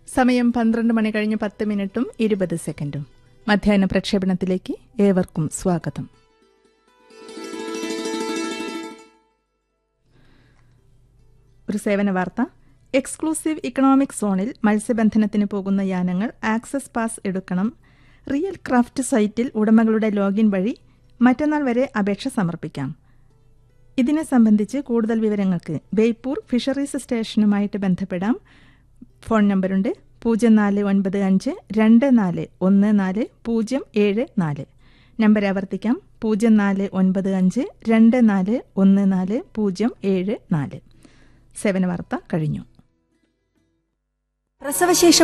സമയം പന്ത്രണ്ട് മണി കഴിഞ്ഞ് പത്ത് മിനിറ്റും ഇരുപത് സെക്കൻഡും മധ്യാഹ്ന പ്രക്ഷേപണത്തിലേക്ക് ഏവർക്കും സ്വാഗതം ഒരു സേവന വാർത്ത എക്സ്ക്ലൂസീവ് ഇക്കണോമിക് സോണിൽ മത്സ്യബന്ധനത്തിന് പോകുന്ന യാനങ്ങൾ ആക്സസ് പാസ് എടുക്കണം റിയൽ ക്രാഫ്റ്റ് സൈറ്റിൽ ഉടമകളുടെ ലോഗിൻ വഴി മറ്റന്നാൾ വരെ അപേക്ഷ സമർപ്പിക്കാം ഇതിനെ സംബന്ധിച്ച് കൂടുതൽ വിവരങ്ങൾക്ക് ബേപ്പൂർ ഫിഷറീസ് സ്റ്റേഷനുമായിട്ട് ബന്ധപ്പെടാം ഫോൺ നമ്പറുണ്ട് പൂജ്യം നാല് ഒൻപത് അഞ്ച് രണ്ട് നാല് ഒന്ന് നാല് പൂജ്യം ഏഴ് നാല് നമ്പർ ആവർത്തിക്കാം പൂജ്യം നാല് ഒൻപത് അഞ്ച് രണ്ട് നാല് ഒന്ന് നാല് പൂജ്യം ഏഴ് നാല് സേവന വാർത്ത കഴിഞ്ഞു പ്രസവശേഷം